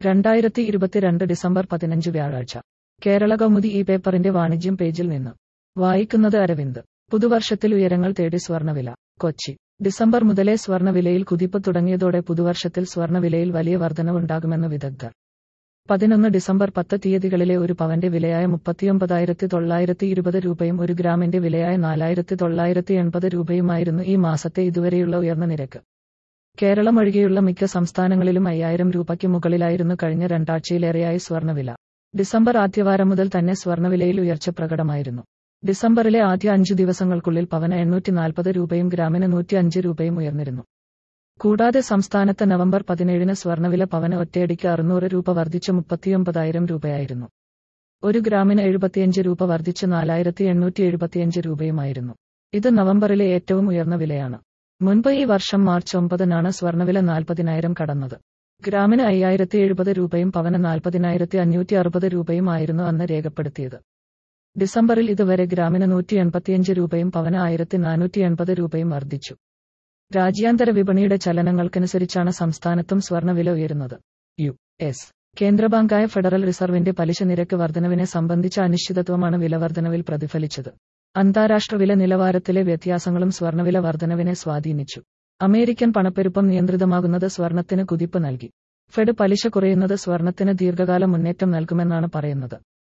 രണ്ടായിരത്തി ഇരുപത്തിരണ്ട് ഡിസംബർ പതിനഞ്ച് വ്യാഴാഴ്ച കേരള കൗമുദി ഈ പേപ്പറിന്റെ വാണിജ്യം പേജിൽ നിന്ന് വായിക്കുന്നത് അരവിന്ദ് പുതുവർഷത്തിൽ ഉയരങ്ങൾ തേടി സ്വർണ്ണവില കൊച്ചി ഡിസംബർ മുതലേ സ്വർണ്ണവിലയിൽ കുതിപ്പ് തുടങ്ങിയതോടെ പുതുവർഷത്തിൽ സ്വർണ്ണവിലയിൽ വലിയ വർധനവുണ്ടാകുമെന്ന് വിദഗ്ധർ പതിനൊന്ന് ഡിസംബർ പത്ത് തീയതികളിലെ ഒരു പവന്റെ വിലയായ മുപ്പത്തിയൊമ്പതായിരത്തി തൊള്ളായിരത്തി ഇരുപത് രൂപയും ഒരു ഗ്രാമിന്റെ വിലയായ നാലായിരത്തി തൊള്ളായിരത്തി എൺപത് രൂപയുമായിരുന്നു ഈ മാസത്തെ ഇതുവരെയുള്ള ഉയർന്ന നിരക്ക് കേരളം ഒഴികെയുള്ള മിക്ക സംസ്ഥാനങ്ങളിലും അയ്യായിരം രൂപയ്ക്ക് മുകളിലായിരുന്നു കഴിഞ്ഞ രണ്ടാഴ്ചയിലേറെയായി സ്വർണ്ണവില ഡിസംബർ ആദ്യവാരം മുതൽ തന്നെ സ്വർണ്ണവിലയിൽ ഉയർച്ച പ്രകടമായിരുന്നു ഡിസംബറിലെ ആദ്യ അഞ്ചു ദിവസങ്ങൾക്കുള്ളിൽ പവന് എണ്ണൂറ്റി നാൽപ്പത് രൂപയും ഗ്രാമിന് നൂറ്റി അഞ്ച് രൂപയും ഉയർന്നിരുന്നു കൂടാതെ സംസ്ഥാനത്ത് നവംബർ പതിനേഴിന് സ്വർണ്ണവില പവന് ഒറ്റയടിക്ക് അറുന്നൂറ് രൂപ വർദ്ധിച്ച് മുപ്പത്തിയൊമ്പതായിരം രൂപയായിരുന്നു ഒരു ഗ്രാമിന് എഴുപത്തിയഞ്ച് രൂപ വർദ്ധിച്ച് നാലായിരത്തി എണ്ണൂറ്റി എഴുപത്തിയഞ്ച് രൂപയുമായിരുന്നു ഇത് നവംബറിലെ ഏറ്റവും ഉയർന്ന വിലയാണ് മുൻപ് ഈ വർഷം മാർച്ച് ഒമ്പതിനാണ് സ്വർണ്ണവില നാൽപ്പതിനായിരം കടന്നത് ഗ്രാമിന് അയ്യായിരത്തി എഴുപത് രൂപയും പവന് നാൽപ്പതിനായിരത്തി അഞ്ഞൂറ്റി അറുപത് രൂപയും ആയിരുന്നു അന്ന് രേഖപ്പെടുത്തിയത് ഡിസംബറിൽ ഇതുവരെ ഗ്രാമിന് നൂറ്റി എൺപത്തിയഞ്ച് രൂപയും പവന് ആയിരത്തി നാനൂറ്റി എൺപത് രൂപയും വർദ്ധിച്ചു രാജ്യാന്തര വിപണിയുടെ ചലനങ്ങൾക്കനുസരിച്ചാണ് സംസ്ഥാനത്തും സ്വർണ്ണവില ഉയരുന്നത് യു എസ് കേന്ദ്രബാങ്കായ ഫെഡറൽ റിസർവിന്റെ പലിശ നിരക്ക് വർധനവിനെ സംബന്ധിച്ച അനിശ്ചിതത്വമാണ് വിലവർധനവിൽ പ്രതിഫലിച്ചത് അന്താരാഷ്ട്ര വില നിലവാരത്തിലെ വ്യത്യാസങ്ങളും സ്വർണ്ണവില വർധനവിനെ സ്വാധീനിച്ചു അമേരിക്കൻ പണപ്പെരുപ്പം നിയന്ത്രിതമാകുന്നത് സ്വർണത്തിന് കുതിപ്പ് നൽകി ഫെഡ് പലിശ കുറയുന്നത് സ്വർണത്തിന് ദീർഘകാല മുന്നേറ്റം നൽകുമെന്നാണ് പറയുന്നത്